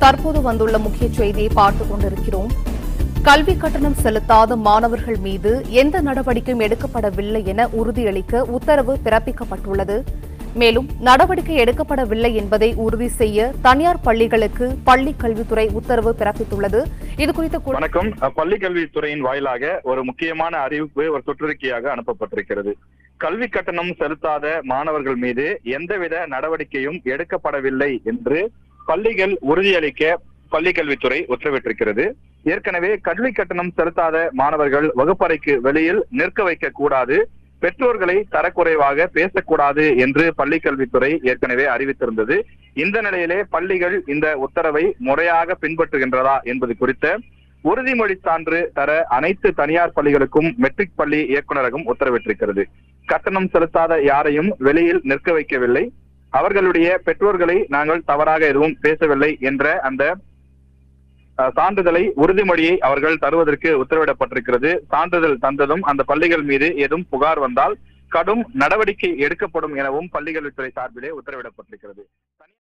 தற்போது வந்துள்ள முக்கிய செய்தியை பார்த்துக் கொண்டிருக்கிறோம் கல்வி கட்டணம் செலுத்தாத மாணவர்கள் மீது எந்த நடவடிக்கையும் எடுக்கப்படவில்லை என உறுதியளிக்க உத்தரவு பிறப்பிக்கப்பட்டுள்ளது மேலும் நடவடிக்கை எடுக்கப்படவில்லை என்பதை உறுதி செய்ய தனியார் பள்ளிகளுக்கு பள்ளிக் கல்வித்துறை உத்தரவு பிறப்பித்துள்ளது இதுகுறித்த கூ- வணக்கம் பள்ளி கல்வித்துறையின் வாயிலாக ஒரு முக்கியமான அறிவிப்பு ஒரு சுற்றறிக்கையாக அனுப்பப்பட்டிருக்கிறது கல்வி கட்டணம் செலுத்தாத மாணவர்கள் மீது எந்தவித நடவடிக்கையும் எடுக்கப்படவில்லை என்று பள்ளிகள் உறுதியளிக்க பள்ளி கல்வித்துறை உத்தரவிட்டிருக்கிறது ஏற்கனவே கல்வி கட்டணம் செலுத்தாத மாணவர்கள் வகுப்பறைக்கு வெளியில் நிற்க வைக்க கூடாது பெற்றோர்களை தரக்குறைவாக பேசக்கூடாது என்று பள்ளி கல்வித்துறை ஏற்கனவே அறிவித்திருந்தது இந்த நிலையிலே பள்ளிகள் இந்த உத்தரவை முறையாக பின்பற்றுகின்றதா என்பது குறித்த உறுதிமொழி சான்று தர அனைத்து தனியார் பள்ளிகளுக்கும் மெட்ரிக் பள்ளி இயக்குநரகம் உத்தரவிட்டிருக்கிறது கட்டணம் செலுத்தாத யாரையும் வெளியில் நிற்க வைக்கவில்லை அவர்களுடைய பெற்றோர்களை நாங்கள் தவறாக எதுவும் பேசவில்லை என்ற அந்த அஹ், சான்றிதழை உறுதிமொழியை அவர்கள் தருவதற்கு உத்தரவிடப்பட்டிருக்கிறது சான்றிதழ் தந்ததும் அந்த பள்ளிகள் மீது ஏதும் புகார் வந்தால் கடும் நடவடிக்கை எடுக்கப்படும் எனவும் பள்ளிக்கல்வித்துறை சார்பிலே உத்தரவிடப்பட்டிருக்கிறது